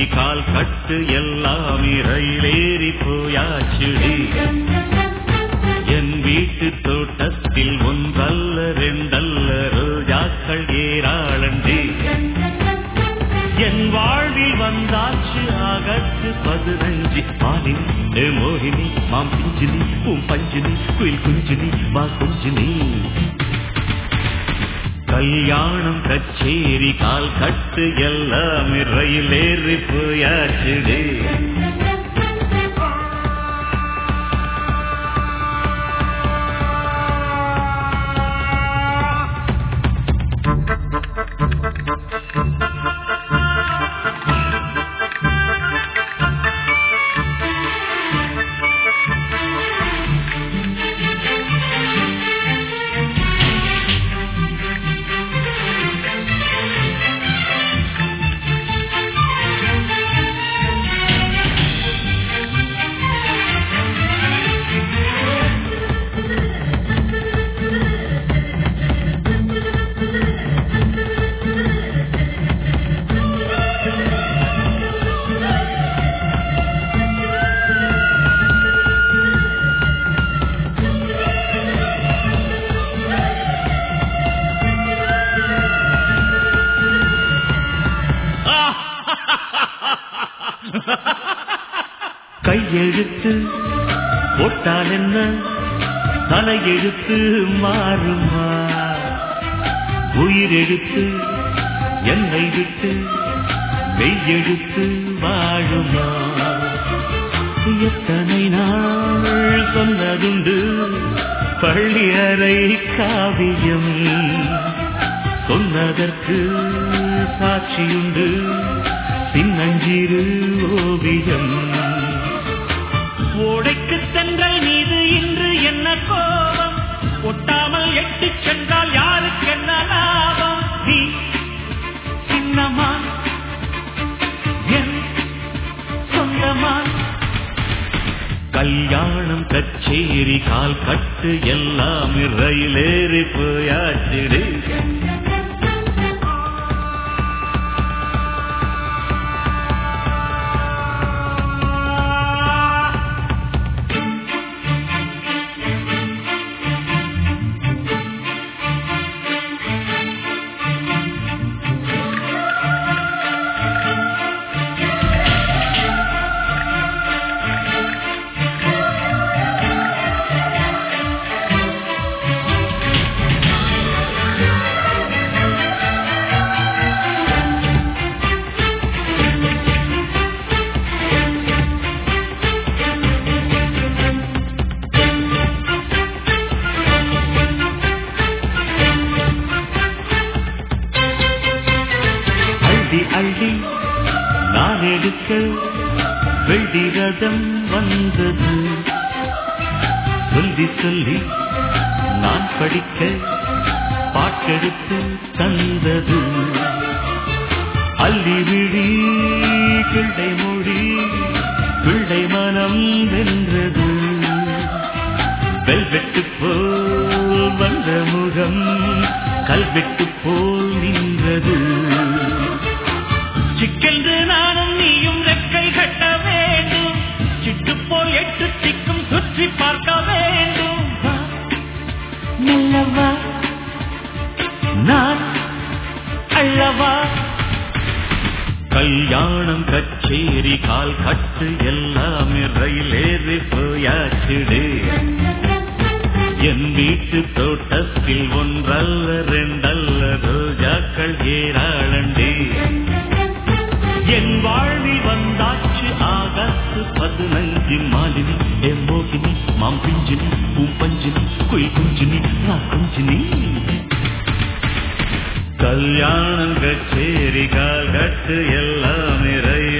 கச்சேரி கால் கட்டு எல்லாம் ரயிலேறி போயாச்சுடி என் வீட்டு தோட்டத்தில் ஒன்றல்ல ரெண்டல்ல ரோஜாக்கள் ஏராளண்டி என் வாழ்வில் வந்தாச்சு ஆகத்து பதினஞ்சு பாலினி ஏ மோகினி மாம் பிஞ்சினி உன் பஞ்சினி குயில் குஞ்சினி வா குஞ்சினி கல்யாணம் கச்சேரி கால் கட்டு எல்லாம் ரயிலேறி போயாச்சுடே கையெழுத்து போட்டால் என்ன தலையெழுத்து மாறுமா உயிரெழுத்து என்னை விட்டு மெய்யெழுத்து வாழுமா எத்தனை நாள் சொன்னதுண்டு பள்ளி அறை காவியம் சொன்னதற்கு சாட்சியுண்டு சின்னஞ்சிறு ஓவியம் ஓடைக்கு சென்றல் மீது இன்று என்ன கோபம் ஒட்டாமல் எட்டு சென்றால் யாருக்கு என்ன லாபம் நீ சின்னமா என் சொந்தமா கல்யாணம் கச்சேரி கால் கட்டு எல்லாம் ரயிலேறி போயாச்சிடு அள்ளி அள்ளி நான் எடுக்க வெள்ளி ரதம் வந்தது சொல்லி சொல்லி நான் படிக்க பாட்டெடுத்து தந்தது அள்ளி விழி கிள்ளை மொழி பிள்ளை மனம் வென்றது வெல்வெட்டு போல் வந்த முகம் கல்வெட்டு போல் நின்றது சிக்கென்று நானும் நீயும் ரெக்கை கட்ட வேண்டும் சிட்டு போல் எட்டு திக்கும் சுற்றி பார்க்க வேண்டும் வா, மெல்லவா நான் அள்ளவா கல்யாணம் கச்சேரி கால் கட்டு எல்லாமே ரயிலேறி போயாச்சுடு என் வீட்டு தோட்டத்தில் ஒன்றல்ல ரெண்டல்ல ரோஜாக்கள் ஏராளண்டி என் வாழ்வில் வந்தாச்சு ஆகஸ்ட் பதினஞ்சு மாலினி என் மோகினி மாம் பிஞ்சினி பூம் பஞ்சினி குய் குஞ்சினி நான் குஞ்சினி கல்யாணம் கச்சேரி கால் கட்டு எல்லாமே ரயில்